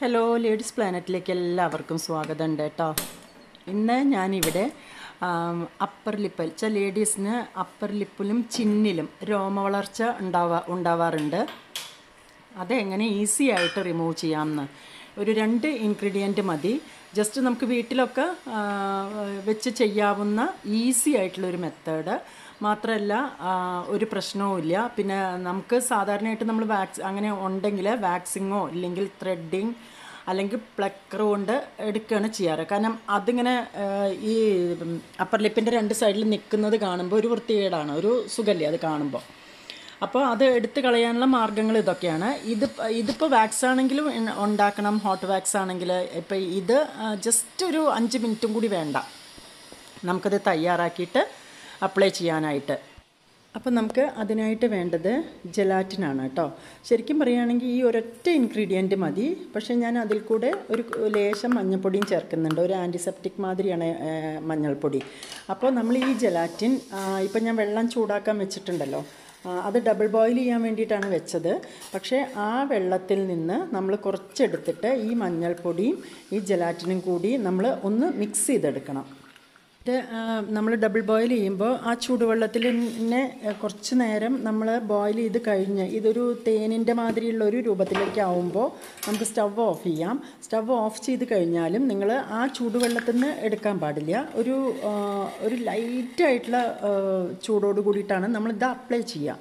hello ladies പ്ലാനറ്റിലേക്ക് എല്ലാവർക്കും സ്വാഗതം ഉണ്ട് കേട്ടോ ഇന്ന് ഞാനിവിടെ അപ്പർ ലിപ്പിൽ ചില ലേഡീസിന് അപ്പർ ലിപ്പിലും ചിന്നിലും രോമവളർച്ച ഉണ്ടാവാ ഉണ്ടാവാറുണ്ട് അതെങ്ങനെ ഈസി ആയിട്ട് റിമൂവ് ചെയ്യാമെന്ന് ഒരു രണ്ട് ഇൻഗ്രീഡിയൻറ്റ് മതി ജസ്റ്റ് നമുക്ക് വീട്ടിലൊക്കെ ആ, വെച്ച് ചെയ്യാവുന്ന ഈസി ആയിട്ടുള്ളൊരു മെത്തേഡ് മാത്രമല്ല ആ, ഒരു പ്രശ്നവും ഇല്ല പിന്നെ നമുക്ക് സാധാരണയായിട്ട് നമ്മൾ വാക്സ് അങ്ങനെ ഉണ്ടെങ്കിൽ വാക്സിങ്ങോ ഇല്ലെങ്കിൽ ത്രെഡിങ് അല്ലെങ്കിൽ പ്ലക്കർ കൊണ്ട് എടുക്കുകയാണ് ചെയ്യാറ് കാരണം അതിങ്ങനെ ആ, ഈ അപ്പർ ലിപ്പിൻ്റെ രണ്ട് സൈഡിൽ നിൽക്കുന്നത് കാണുമ്പോൾ ഒരു വൃത്തികേടാണ് ഒരു സുഖല്ലേ അത് കാണുമ്പോൾ അപ്പോൾ അത് എടുത്തു കളയാനുള്ള മാർഗ്ഗങ്ങൾ ഇതൊക്കെയാണ് ഇത് ഇതിപ്പോൾ വാക്സ് ആണെങ്കിലും ഇ- ഉണ്ടാക്കണം ഹോട്ട് വാക്സ് ആണെങ്കിൽ ഇപ്പോൾ ഇത് ജസ്റ്റ് ഒരു അഞ്ച് മിനിറ്റും കൂടി വേണ്ട നമുക്കത് തയ്യാറാക്കിയിട്ട് അപ്ലൈ ചെയ്യാനായിട്ട് അപ്പം നമുക്ക് അതിനായിട്ട് വേണ്ടത് ജെലാറ്റിനാണ് കേട്ടോ ശരിക്കും പറയുകയാണെങ്കിൽ ഈ ഒരൊറ്റ ഇൻഗ്രീഡിയൻറ്റ് മതി പക്ഷേ ഞാൻ അതിൽ കൂടെ ഒരു ലേശം മഞ്ഞൾപ്പൊടിയും ചേർക്കുന്നുണ്ട് ഒരു ആൻറ്റിസെപ്റ്റിക് മാതിരിയാണ് ആ, മഞ്ഞൾപ്പൊടി അപ്പോൾ നമ്മൾ ഈ ജെലാറ്റിൻ ഇപ്പം ഞാൻ വെള്ളം ചൂടാക്കാൻ വെച്ചിട്ടുണ്ടല്ലോ ആ, അത് ഡബിൾ ബോയിൽ ചെയ്യാൻ വേണ്ടിയിട്ടാണ് വെച്ചത് പക്ഷേ ആ വെള്ളത്തിൽ നിന്ന് നമ്മൾ കുറച്ചെടുത്തിട്ട് ഈ മഞ്ഞൾപ്പൊടിയും ഈ ജലാറ്റിനും കൂടി നമ്മൾ ഒന്ന് മിക്സ് ചെയ്തെടുക്കണം ഇത് നമ്മൾ ഡബിൾ ബോയിൽ ചെയ്യുമ്പോൾ ആ ചൂടുവെള്ളത്തിൽ തന്നെ ആ, കുറച്ച് നേരം നമ്മൾ ബോയിൽ ചെയ്ത് കഴിഞ്ഞ് ഇതൊരു തേനിൻ്റെ മാതിരിയുള്ള ഒരു രൂപത്തിലേക്ക് ആവുമ്പോൾ നമുക്ക് സ്റ്റവ് ഓഫ് ചെയ്യാം സ്റ്റവ് ഓഫ് ചെയ്ത് കഴിഞ്ഞാലും നിങ്ങൾ ആ ചൂടുവെള്ളത്തിൽ നിന്ന് എടുക്കാൻ പാടില്ല ഒരു ആ, ഒരു ലൈറ്റായിട്ടുള്ള ചൂടോട് കൂടിയിട്ടാണ് നമ്മൾ ഇത് അപ്ലൈ ചെയ്യുക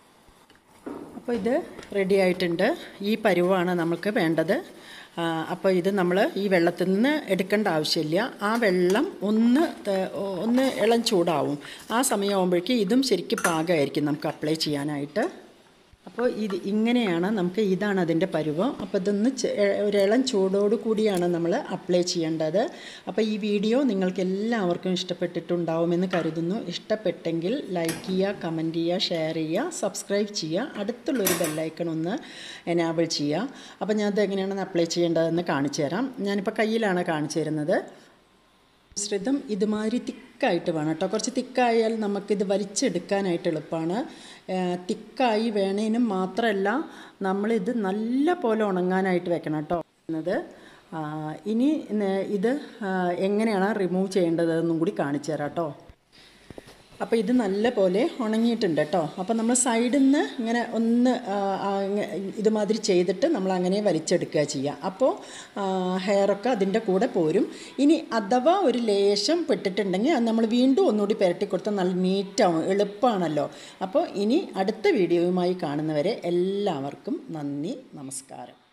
അപ്പോൾ ഇത് റെഡി ആയിട്ടുണ്ട് ഈ പരുവാണ് നമുക്ക് വേണ്ടത് ആ, അപ്പോൾ ഇത് നമ്മൾ ഈ വെള്ളത്തിൽ നിന്ന് എടുക്കേണ്ട ആവശ്യമില്ല ആ വെള്ളം ഒന്ന് ത- ഒന്ന് ഇളം ചൂടാവും ആ സമയമാകുമ്പോഴേക്കും ഇതും ശരിക്കും പാകമായിരിക്കും നമുക്ക് അപ്ലൈ ചെയ്യാനായിട്ട് അപ്പോൾ ഇത് ഇങ്ങനെയാണ് നമുക്ക് ഇതാണ് അതിൻ്റെ പരുവം അപ്പോൾ ഇതൊന്ന് ചെ- എ- ഒരു ഇളം ചൂടോട് കൂടിയാണ് നമ്മൾ അപ്ലൈ ചെയ്യേണ്ടത് അപ്പോൾ ഈ വീഡിയോ നിങ്ങൾക്ക് എല്ലാവർക്കും ഇഷ്ടപ്പെട്ടിട്ടുണ്ടാവുമെന്ന് കരുതുന്നു ഇഷ്ടപ്പെട്ടെങ്കിൽ ലൈക്ക് ചെയ്യുക കമൻറ്റ് ചെയ്യുക ഷെയർ ചെയ്യുക സബ്സ്ക്രൈബ് ചെയ്യുക അടുത്തുള്ളൊരു ബെല്ലൈക്കൺ ഒന്ന് എനാബിൾ ചെയ്യുക അപ്പോൾ ഞാൻ ഇത് എങ്ങനെയാണ് അപ്ലൈ ചെയ്യേണ്ടതെന്ന് കാണിച്ചു തരാം ഞാനിപ്പോൾ കയ്യിലാണ് കാണിച്ചു തരുന്നത് മിശ്രിതം ഇതുമാതിരി തിക്കായിട്ട് വേണം കേട്ടോ കുറച്ച് തിക്കായാൽ നമുക്കിത് വലിച്ചെടുക്കാനായിട്ട് എളുപ്പമാണ് തിക്കായി വേണേനും മാത്രമല്ല നമ്മളിത് നല്ല പോലെ ഉണങ്ങാനായിട്ട് വെക്കണം കേട്ടോ എന്നത് ആ, ഇനി ന- ഇത് ആ, എങ്ങനെയാണ് റിമൂവ് ചെയ്യേണ്ടതെന്നും കൂടി കാണിച്ചു തരാം കേട്ടോ അപ്പോൾ ഇത് നല്ല പോലെ ഉണങ്ങിയിട്ടുണ്ട് കേട്ടോ അപ്പോൾ നമ്മൾ സൈഡിൽ നിന്ന് ഇങ്ങനെ ഒന്ന് ആ, ആ, ഇങ്ങ- ഇതുമാതിരി ചെയ്തിട്ട് നമ്മൾ അങ്ങനെ വലിച്ചെടുക്കുക ചെയ്യുക അപ്പോൾ ഹെയറൊക്കെ അതിൻ്റെ കൂടെ പോരും ഇനി അഥവാ ഒരു ലേശം പെട്ടിട്ടുണ്ടെങ്കിൽ അത് നമ്മൾ വീണ്ടും ഒന്നുകൂടി പുരട്ടി കൊടുത്താൽ നല്ല നീറ്റാവും എളുപ്പമാണല്ലോ അപ്പോൾ ഇനി അടുത്ത വീഡിയോയുമായി കാണുന്നവരെ എല്ലാവർക്കും നന്ദി നമസ്കാരം